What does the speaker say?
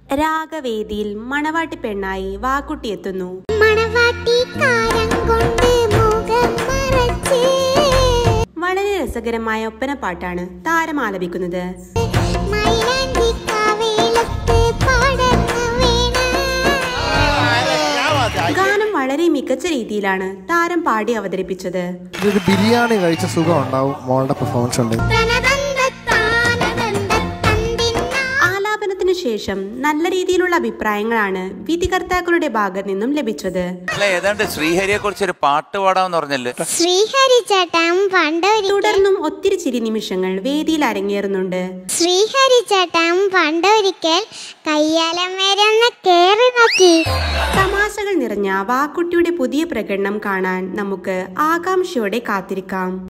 രാഗവേദിയിൽ മണവാട്ടി പെണ്ണായി വാക്കുട്ടി എത്തുന്നു മണവാട്ടിക്കാരം കൊണ്ട് മുഖം മറച്ച് വളരെ രസകരമായ ഒപ്പന പാട്ടാണ് താരം ആലപിക്കുന്നത് മൈലാഞ്ചിക്കാവേലത്ത് പടർന്നു വീണ ഗാനം വളരെ മികച്ച രീതിയിലാണ് താരം പാടി അവതരിപ്പിച്ചത് ഇതൊരു ബിരിയാണി കഴിച്ച സുഖം ഉണ്ടാവും മോളുടെ പെർഫോമൻസ് ഉണ്ട് ആലാപനത്തിനു ശേഷം നല്ല രീതിയിലുള്ള അഭിപ്രായങ്ങളാണ് വിധികർത്താക്കളുടെ ഭാഗത്ത് നിന്നും ലഭിച്ചത് അല്ല ഏതാണ്ട് ശ്രീഹരിയെ കുറിച്ച് ഒരു പാട്ട് പാടാമെന്ന് പറഞ്ഞല്ലേ ശ്രീഹരി ചേട്ടൻ പണ്ടൊരിക്കൽ തുടർന്നും ഒത്തിരി ചിരി നിമിഷങ്ങൾ വേദിയിൽ അരങ്ങേറുന്നുണ്ട് ശ്രീഹരി ചേട്ടൻ പണ്ടൊരിക്കൽ കയ്യാലം വരെ ഒന്ന് കേറി നോക്കി തമാശകൾ നിറഞ്ഞ വാക്കുട്ടിയുടെ പുതിയ പ്രകടനം കാണാൻ നമുക്ക് ആകാംക്ഷയോടെ കാത്തിരിക്കാം